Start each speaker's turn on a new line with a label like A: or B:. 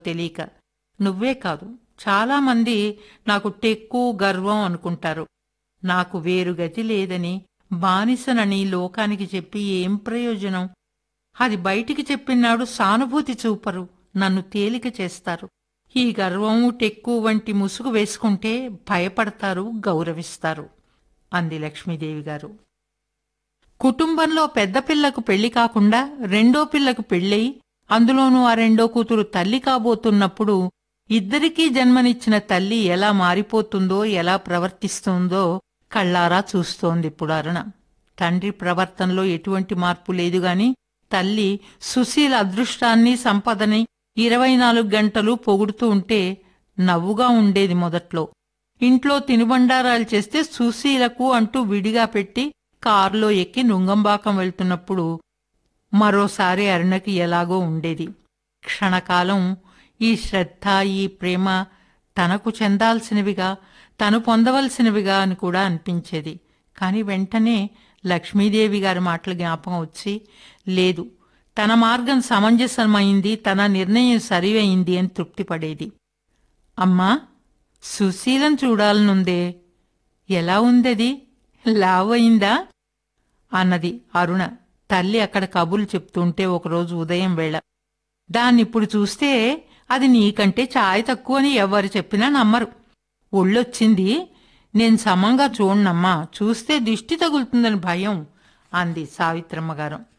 A: తెలియక నువ్వే కాదు చాలామంది నాకు టెక్కు గర్వం అనుకుంటారు నాకు వేరు గతి లేదని బానిసనని లోకానికి చెప్పి ఏం ప్రయోజనం అది బయటికి చెప్పినాడు సానుభూతి చూపరు నన్ను తేలిక చేస్తారు ఈ గర్వం టెక్కు వంటి ముసుగు వేసుకుంటే భయపడతారు గౌరవిస్తారు అంది లక్ష్మీదేవి గారు కుటుంబంలో పెద్ద పిల్లకు పెళ్లి కాకుండా రెండో పిల్లకు పెళ్ళయి అందులోనూ ఆ రెండో కూతురు తల్లి కాబోతున్నప్పుడు ఇద్దరికీ జన్మనిచ్చిన తల్లి ఎలా మారిపోతుందో ఎలా ప్రవర్తిస్తుందో కళ్ళారా చూస్తోంది ఇప్పుడు అరుణ తండ్రి ప్రవర్తనలో ఎటువంటి మార్పు లేదు గాని తల్లి సుశీల అదృష్టాన్ని సంపదని ఇరవై నాలుగు గంటలు పొగుడుతూ ఉంటే నవ్వుగా ఉండేది మొదట్లో ఇంట్లో తినుబండారాలు చేస్తే సుశీలకు అంటూ విడిగా పెట్టి కారులో ఎక్కి నుంగంబాకం వెళ్తున్నప్పుడు మరోసారి అరుణకి ఎలాగో ఉండేది క్షణకాలం ఈ శ్రద్ధ ఈ ప్రేమ తనకు చెందాల్సినవిగా తను పొందవలసినవిగా అని కూడా అనిపించేది కాని వెంటనే లక్ష్మీదేవి గారి మాటలు జ్ఞాపకం వచ్చి లేదు తన మార్గం సమంజసమైంది తన నిర్ణయం సరివైంది అని తృప్తిపడేది అమ్మా సుశీలం చూడాలనుందే ఎలా ఉందది లావయిందా అన్నది అరుణ తల్లి అక్కడ కబుర్లు చెప్తుంటే ఒకరోజు ఉదయం వేళ దాన్నిప్పుడు చూస్తే అది నీకంటే ఛాయ్ తక్కువని ఎవరు చెప్పినా నమ్మరు ఒళ్ళొచ్చింది నేను సమంగా చూడనమ్మా చూస్తే దిష్టి తగులుతుందని భయం అంది సావిత్రమ్మ గారు